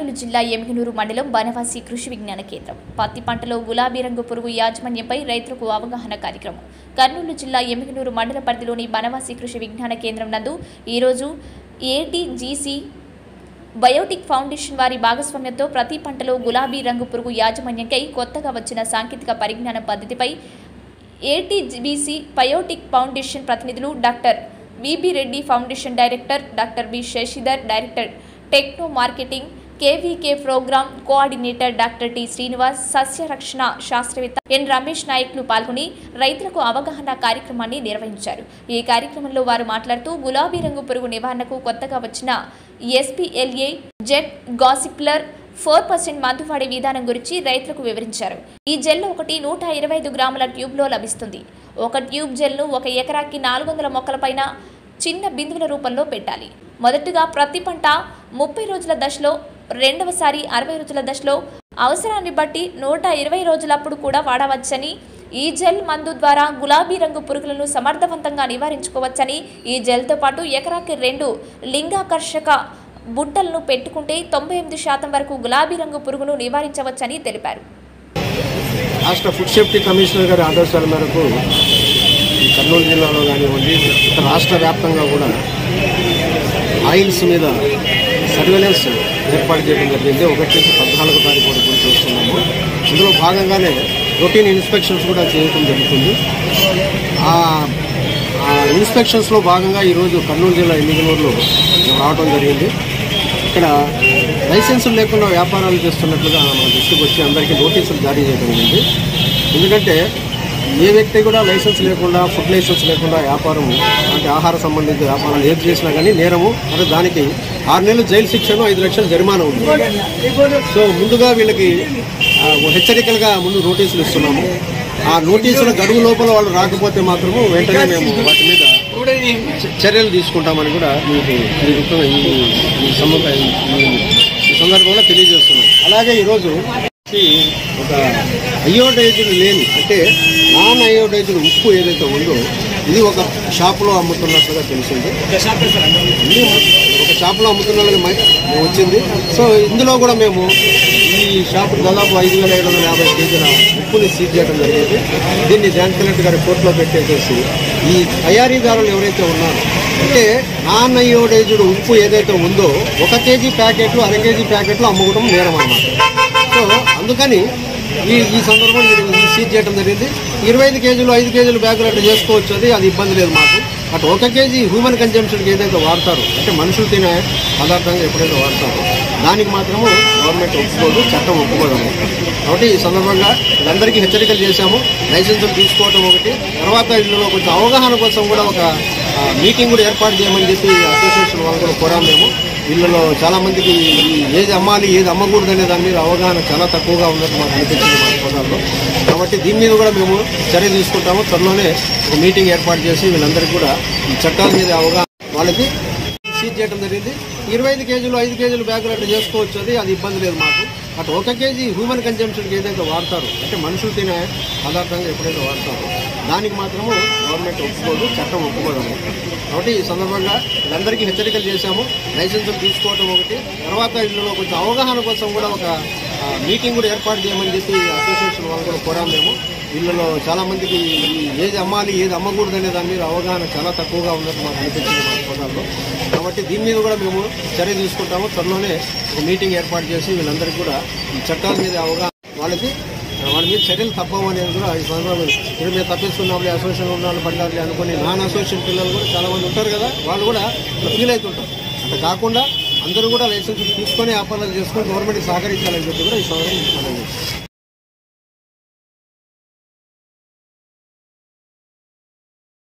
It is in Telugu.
కర్నూలు జిల్లా ఎమిగనూరు మండలం బనవాసి కృషి విజ్ఞాన కేంద్రం పత్తి పంటలో గులాబీ రంగు పురుగు యాజమాన్యంపై రైతులకు అవగాహన కార్యక్రమం కర్నూలు జిల్లా ఎమిగనూరు మండల పరిధిలోని బనవాసి కృషి విజ్ఞాన కేంద్రం నందు ఈరోజు ఏటీజీసీ బయోటిక్ ఫౌండేషన్ వారి భాగస్వామ్యంతో ప్రతి పంటలో గులాబీ రంగు పురుగు యాజమాన్యంకై కొత్తగా వచ్చిన సాంకేతిక పరిజ్ఞానం పద్ధతిపై ఏటీబీసీ బయోటిక్ ఫౌండేషన్ ప్రతినిధులు doctor VB Reddy foundation director doctor B Sasidhar director techno marketing KVK program coordinator doctor T Srinivas సస్యరక్షణ శాస్త్రవేత్త ఎన్ రమేష్ నాయక్లు పాల్గొని రైతులకు అవగాహన కార్యక్రమాన్ని నిర్వహించారు ఈ కార్యక్రమంలో వారు మాట్లాడుతూ గులాబీ రంగు పురుగు నివారణకు కొత్తగా వచ్చిన SPLA jet gossyplure four percent మందు వాడే విధానం గురించి రైతులకు వివరించారు ఈ జెల్ ఒకటి నూట ఇరవై ఐదు గ్రాముల ట్యూబ్లో లభిస్తుంది ఒక ట్యూబ్ జెల్ను ఒక ఎకరాకి నాలుగు వందల మొక్కలపైన చిన్న బిందువుల రూపంలో పెట్టాలి మొదటగా ప్రతి పంట ముప్పై రోజుల దశలో రెండవసారి అరవై రోజుల దశలో అవసరాన్ని బట్టి నూట ఇరవై రోజులప్పుడు కూడా వాడవచ్చని ఈ జెల్ మందు ద్వారా గులాబీ రంగు పురుగులను సమర్థవంతంగా నివారించుకోవచ్చని ఈ జెల్తో పాటు ఎకరాకి రెండు లింగాకర్షక బుట్టలను పెట్టుకుంటే తొంభై ఎనిమిది శాతం వరకు గులాబీ రంగు పురుగును నివారించవచ్చని తెలిపారు రాష్ట్ర ఫుడ్ సేఫ్టీ కమిషనర్ గారి ఆదేశాల మేరకు ఈ కర్నూలు జిల్లాలో కానివ్వండి ఇక రాష్ట్ర వ్యాప్తంగా కూడా ఆయిల్స్ మీద సర్వేలెన్స్ ఏర్పాటు చేయడం జరిగింది ఒకటి నుంచి పద్నాలుగో తారీఖు వరకు చేస్తున్నాము ఇందులో భాగంగానే రొటీన్ ఇన్స్పెక్షన్స్ కూడా చేయడం జరుగుతుంది ఆ ఆ ఇన్స్పెక్షన్స్లో భాగంగా ఈరోజు కర్నూలు జిల్లా ఎన్నికలూరులో మేము రావడం జరిగింది ఇక్కడ లైసెన్సులు లేకుండా వ్యాపారాలు చేస్తున్నట్లుగా మన దృష్టికి వచ్చి అందరికీ నోటీసులు జారీ చేయడం జరిగింది ఎందుకంటే ఏ వ్యక్తి కూడా లైసెన్స్ లేకుండా ఫుడ్ లైసెన్స్ లేకుండా వ్యాపారం అంటే ఆహార సంబంధిత వ్యాపారం ఏది చేసినా కానీ నేరము అంటే దానికి ఆరు నెలలు జైలు శిక్షను ఐదు లక్షలు జరిమానా ఉంది సో ముందుగా వీళ్ళకి ఆ, హెచ్చరికలుగా ముందు నోటీసులు ఇస్తున్నాము ఆ నోటీసుల గడువు లోపల వాళ్ళు రాకపోతే మాత్రము వెంటనే మేము వాటి మీద చ- చర్యలు తీసుకుంటామని కూడా మీకు ఈ రూపంగా ఈ ఈ సమ్ము- ఈ- ఈ సందర్భంలో తెలియజేస్తున్నాం అలాగే ఈరోజు ఈ ఒక అయోడైజ్డ్ లేని అంటే నాన్ అయోడైజ్డ్ ఉప్పు ఏదైతే ఉందో ఇది ఒక షాపులో అమ్ముతున్నట్లుగా తెలిసింది ఇది ఒక షాపులో అమ్ముతున్నట్లుగా మ- వచ్చింది సో ఇందులో కూడా మేము ఈ షాపు దాదాపు ఐదు వేల ఏడు వందల యాభై కేజీల ఉప్పుని సీజ్ చేయడం జరిగింది దీన్ని ధ్యాన్ కలెక్టర్ గారి కోర్టులో పెట్టేసేసి ఈ తయారీదారులు ఎవరైతే ఉన్నారో అంటే నాన్ అయోడైజ్డ్ ఉప్పు ఏదైతే ఉందో ఒక కేజీ ప్యాకెట్లు అర కేజీ ప్యాకెట్లు అమ్ముకోవడం నేరం అన్నమాట సో అందుకని ఈ ఈ సందర్భంలో ఇది సీజ్ చేయడం జరిగింది ఇరవై ఐదు కేజీలు ఐదు కేజీలు బ్యాగులు అట్లా చేసుకోవచ్చు అది అది ఇబ్బంది లేదు మాకు అటు ఒక కేజీ హ్యూమన్ కన్జంప్షన్కి ఏదైతే వాడతారో అంటే మనుషులు తినే పదార్థంగా ఎప్పుడైతే వాడతారో దానికి మాత్రము గవర్నమెంట్ ఒప్పుకోదు చట్టం ఒప్పుకోదు కాబట్టి ఈ సందర్భంగా వీళ్ళందరికీ హెచ్చరికలు చేశాము లైసెన్సులు తీసుకోవడం ఒకటి తర్వాత ఇందులో కొంచెం అవగాహన కోసం కూడా ఒక ఆ, మీటింగ్ కూడా ఏర్పాటు చేయమని చెప్పి అసోసియేషన్ వాళ్ళు కూడా కోరాము మేము వీళ్ళలో చాలా మందికి ఈ ఏది అమ్మాలి ఏది అమ్మకూడదు అనే దాని మీద అవగాహన చాలా తక్కువగా ఉన్నట్టు మాకు అనిపించింది మా సోదరులు కాబట్టి దీని మీద కూడా మేము చర్య తీసుకుంటాము త్వరలోనే ఒక మీటింగ్ ఏర్పాటు చేసి వీళ్ళందరికీ కూడా ఈ చట్టాల మీద అవగాహన వాళ్ళకి సీజ్ చేయడం జరిగింది ఇరవై ఐదు కేజీలు ఐదు కేజీలు బ్యాగులు అట్లా చేసుకోవచ్చు అది అది ఇబ్బంది లేదు మాకు అటు ఒక కేజీ హ్యూమన్ కన్జంప్షన్కి ఏదైతే వాడతారో అంటే మనుషులు తినే పదార్థంగా ఎప్పుడైతే వాడతారో దానికి మాత్రము గవర్నమెంట్ ఒప్పుకోదు చట్టం ఒప్పుకోదు కాబట్టి ఈ సందర్భంగా వీళ్ళందరికీ హెచ్చరికలు చేశాము లైసెన్సులు తీసుకోవడం ఒకటి తర్వాత ఇందులో కొంచెం అవగాహన కోసం కూడా ఒక ఆ, మీటింగ్ కూడా ఏర్పాటు చేయమని చెప్పి అసోసియేషన్ వాళ్ళు కూడా కోరాము మేము వీళ్ళలో చాలా మందికి ఈ ఏది అమ్మాలి ఏది అమ్మకూడదు అనే దాని మీద అవగాహన చాలా తక్కువగా ఉన్నట్టు మాకు అనిపించింది మా సోదరులు కాబట్టి దీని మీద కూడా మేము చర్య తీసుకుంటాము త్వరలోనే ఒక మీటింగ్ ఏర్పాటు చేసి వీళ్ళందరికీ కూడా ఈ చట్టాల మీద అవగాహన వాళ్ళకి వాళ్ళ మీద చర్యలు తప్పవు అనేది కూడా ఈ సందర్భంగా ఇప్పుడు మేము తప్పించుకున్నప్పుడు అసోసియేషన్ ఉన్న వాళ్ళు పడ్డారు అనుకుని నాన్ అసోసియేషన్ పిల్లలు కూడా చాలా మంది ఉంటారు కదా వాళ్ళు కూడా ఫీల్ అవుతుంటారు అట్లా కాకుండా అందరూ కూడా లైసెన్స్ తీసుకొని వ్యాపారాలు చేసుకొని గవర్నమెంట్కి సహకరించాలని చెప్పి కూడా ఈ సందర్భంగా మనం